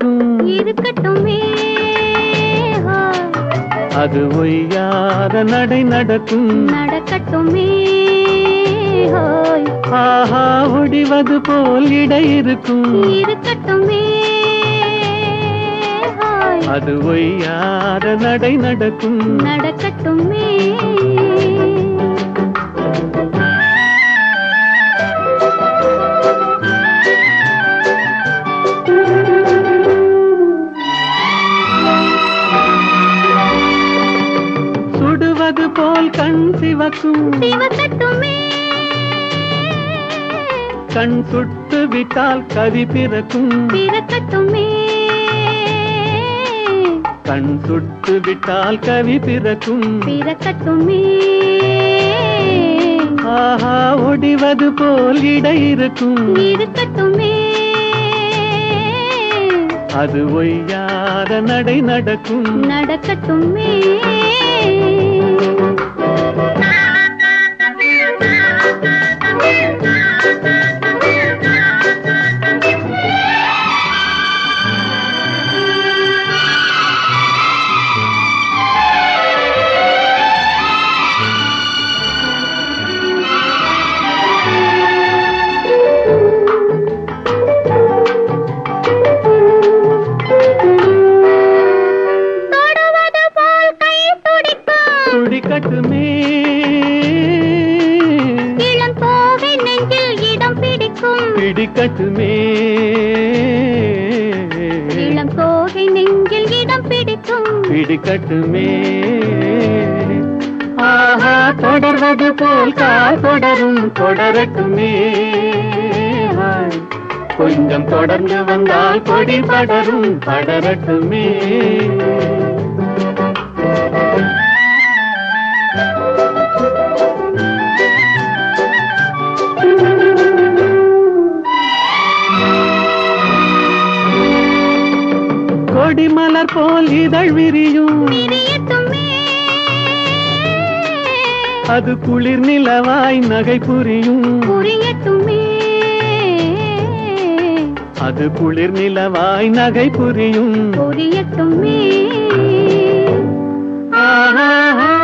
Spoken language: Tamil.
இருக்கும் இருக்கட்டுமே ஹோய். அது ஒய்யார நடை நடக்கும் நடக்கட்டுமே ஹோய் ஆஹா ஒடிவது போல் இடை இருக்கும் இருக்கட்டுமே ஹோய் அது ஒய்யார நடை நடக்கும் நடக்கட்டுமே சுடுவது போல் கண் சிவக்கும் சிவக்கட்டுமே கண் சுட்டு விட்டால் கவி பிறக்கும் பிறக்கட்டுமே கண் சுட்டு விட்டால் கவி பிறக்கும் பிறக்கட்டுமே ஆஹா ஒடிவது போல் இடை இருக்கும் இருக்கட்டுமே அது ஒய்யார நடை நடக்கும் நடக்கட்டுமே தொடுவது போல் கை துடிக்கும் துடிக்கட்டுமே இளம் தோகை நெஞ்சில் இடம் பிடிக்கும் பிடிக்கட்டுமே இளம் தோகை நெஞ்சில் இடம் பிடிக்கும் பிடிக்கட்டுமே ஆஹா தொடர்வது போல் கால் தொடரும் தொடரட்டுமே ஹாய். கொஞ்சம் தொடர்ந்து வந்தால் கொடி படரும் படரட்டுமே கொடிமலர் போல் இதழ் விரியும் பிரியட்டுமே அது குளிர் நிலவாய் நகை புரியும் புரியட்டுமே அது குளிர் நிலவாய் நகை புரியும் புரியட்டுமே ஆஹா